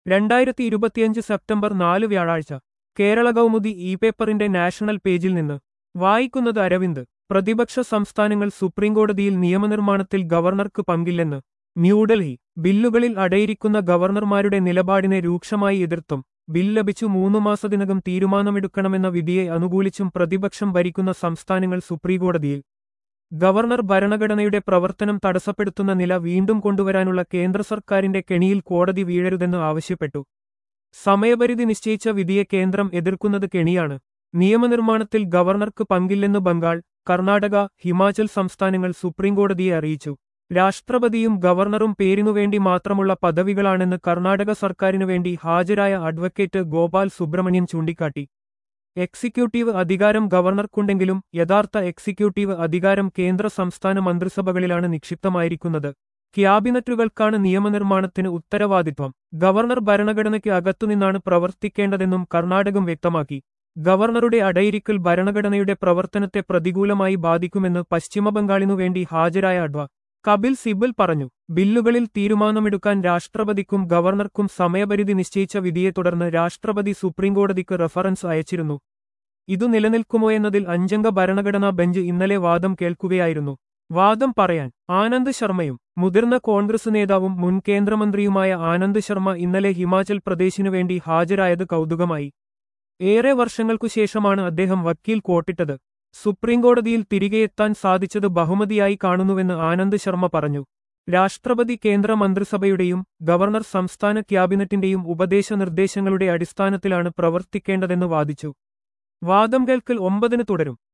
രണ്ടായിരത്തി ഇരുപത്തിയഞ്ച് സെപ്റ്റംബർ നാല് വ്യാഴാഴ്ച കേരള കൗമുദി ഇ പേപ്പറിന്റെ നാഷണൽ പേജിൽ നിന്ന് വായിക്കുന്നത് അരവിന്ദ് പ്രതിപക്ഷ സംസ്ഥാനങ്ങൾ സുപ്രീംകോടതിയിൽ നിയമനിർമ്മാണത്തിൽ ഗവർണർക്ക് പങ്കില്ലെന്ന് ന്യൂഡൽഹി ബില്ലുകളിൽ അടയിരിക്കുന്ന ഗവർണർമാരുടെ നിലപാടിനെ രൂക്ഷമായി എതിർത്തും ബിൽ ലഭിച്ചു മൂന്നു മാസത്തിനകം തീരുമാനമെടുക്കണമെന്ന വിധിയെ അനുകൂലിച്ചും പ്രതിപക്ഷം ഭരിക്കുന്ന സംസ്ഥാനങ്ങൾ സുപ്രീംകോടതിയിൽ ഗവർണർ ഭരണഘടനയുടെ പ്രവർത്തനം തടസ്സപ്പെടുത്തുന്ന നില വീണ്ടും കൊണ്ടുവരാനുള്ള കേന്ദ്ര സർക്കാരിന്റെ കെണിയിൽ കോടതി വീഴരുതെന്ന് ആവശ്യപ്പെട്ടു സമയപരിധി നിശ്ചയിച്ച വിധിയെ കേന്ദ്രം എതിർക്കുന്നത് കെണിയാണ് നിയമനിർമ്മാണത്തിൽ ഗവർണർക്ക് പങ്കില്ലെന്ന് ബംഗാൾ കർണാടക ഹിമാചൽ സംസ്ഥാനങ്ങൾ സുപ്രീംകോടതിയെ അറിയിച്ചു രാഷ്ട്രപതിയും ഗവർണറും പേരിനുവേണ്ടി മാത്രമുള്ള പദവികളാണെന്ന് കർണാടക സർക്കാരിനു വേണ്ടി ഹാജരായ അഡ്വക്കേറ്റ് ഗോപാൽ സുബ്രഹ്മണ്യൻ ചൂണ്ടിക്കാട്ടി എക്സിക്യൂട്ടീവ് അധികാരം ഗവർണർക്കുണ്ടെങ്കിലും യഥാർത്ഥ എക്സിക്യൂട്ടീവ് അധികാരം കേന്ദ്ര സംസ്ഥാന മന്ത്രിസഭകളിലാണ് നിക്ഷിപ്തമായിരിക്കുന്നത് ക്യാബിനറ്റുകൾക്കാണ് നിയമനിർമ്മാണത്തിന് ഉത്തരവാദിത്വം ഗവർണർ ഭരണഘടനയ്ക്ക് അകത്തുനിന്നാണ് പ്രവർത്തിക്കേണ്ടതെന്നും കർണാടകം വ്യക്തമാക്കി ഗവർണറുടെ അടയിരിക്കൽ ഭരണഘടനയുടെ പ്രവർത്തനത്തെ പ്രതികൂലമായി ബാധിക്കുമെന്ന് പശ്ചിമബംഗാളിനു വേണ്ടി ഹാജരായ അഡ്വ കപിൽ സിബൽ പറഞ്ഞു ബില്ലുകളിൽ തീരുമാനമെടുക്കാൻ രാഷ്ട്രപതിക്കും ഗവർണർക്കും സമയപരിധി നിശ്ചയിച്ച വിധിയെ തുടർന്ന് രാഷ്ട്രപതി സുപ്രീംകോടതിക്ക് റഫറൻസ് അയച്ചിരുന്നു ഇതു നിലനിൽക്കുമോ എന്നതിൽ അഞ്ചംഗ ഭരണഘടനാ ബെഞ്ച് ഇന്നലെ വാദം കേൾക്കുകയായിരുന്നു വാദം പറയാൻ ആനന്ദ് ശർമ്മയും മുതിർന്ന കോൺഗ്രസ് നേതാവും മുൻ കേന്ദ്രമന്ത്രിയുമായ ആനന്ദ് ശർമ്മ ഇന്നലെ ഹിമാചൽ പ്രദേശിനു വേണ്ടി ഹാജരായത് കൗതുകമായി ഏറെ വർഷങ്ങൾക്കു ശേഷമാണ് അദ്ദേഹം വക്കീൽ കോട്ടിട്ടത് സുപ്രീംകോടതിയിൽ തിരികെയെത്താൻ സാധിച്ചത് ബഹുമതിയായി കാണുന്നുവെന്ന് ആനന്ദ് ശർമ്മ പറഞ്ഞു രാഷ്ട്രപതി കേന്ദ്ര മന്ത്രിസഭയുടെയും ഗവർണർ സംസ്ഥാന ക്യാബിനറ്റിന്റെയും ഉപദേശ നിർദ്ദേശങ്ങളുടെ അടിസ്ഥാനത്തിലാണ് പ്രവർത്തിക്കേണ്ടതെന്ന് വാദിച്ചു വാദം കേൾക്കൽ ഒമ്പതിന് തുടരും